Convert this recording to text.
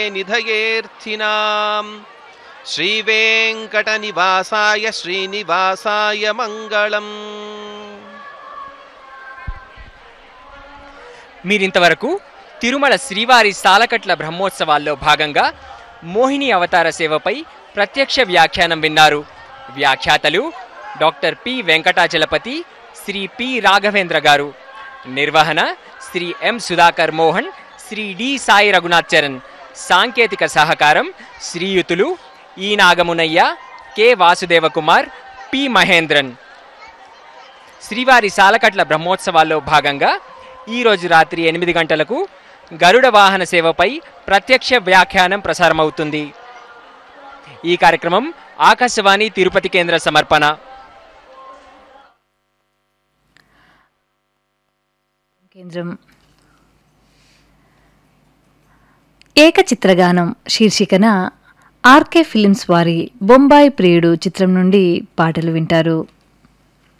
నిధయేర్థినాం శ్రీవేంకటనివాసాయ శ్రీనివాసాయ మంగళం మీరింతవరకు తిరుమల శ్రీవారి సాలకట్ల బ్రహ్మోత్సవాల్లో భాగంగా మోహిని అవతార సేవపై ప్రత్యక్ష వ్యాఖ్యానం విన్నారు వ్యాఖ్యాతలు doctor P Venkatachalapathi Sri P Raghavendra garu నిర్వహణ శ్రీ ఎం సుధాకర్ మోహన్ శ్రీ డి సాయి రఘునాథ్ చరణ్ సాంకేతిక సహకారం శ్రీయుతులు E Nagamunaiah K Vasudeva Kumar P Mahendran శ్రీవారి సాలకట్ల బ్రహ్మోత్సవాల్లో భాగంగా ఈరోజు రాత్రి ఎనిమిది గంటలకు గరుడ వాహన సేవపై ప్రత్యక్ష వ్యాఖ్యానం ప్రసారమవుతుంది ఈ కార్యక్రమం ఆకాశవాణి తిరుపతి కేంద్ర సమర్పణ కేంద్రం ఏకచిత్రగానం శీర్షికన ఆర్కే ఫిలిమ్స్ వారి బొంబాయి ప్రియుడు చిత్రం నుండి పాటలు వింటారు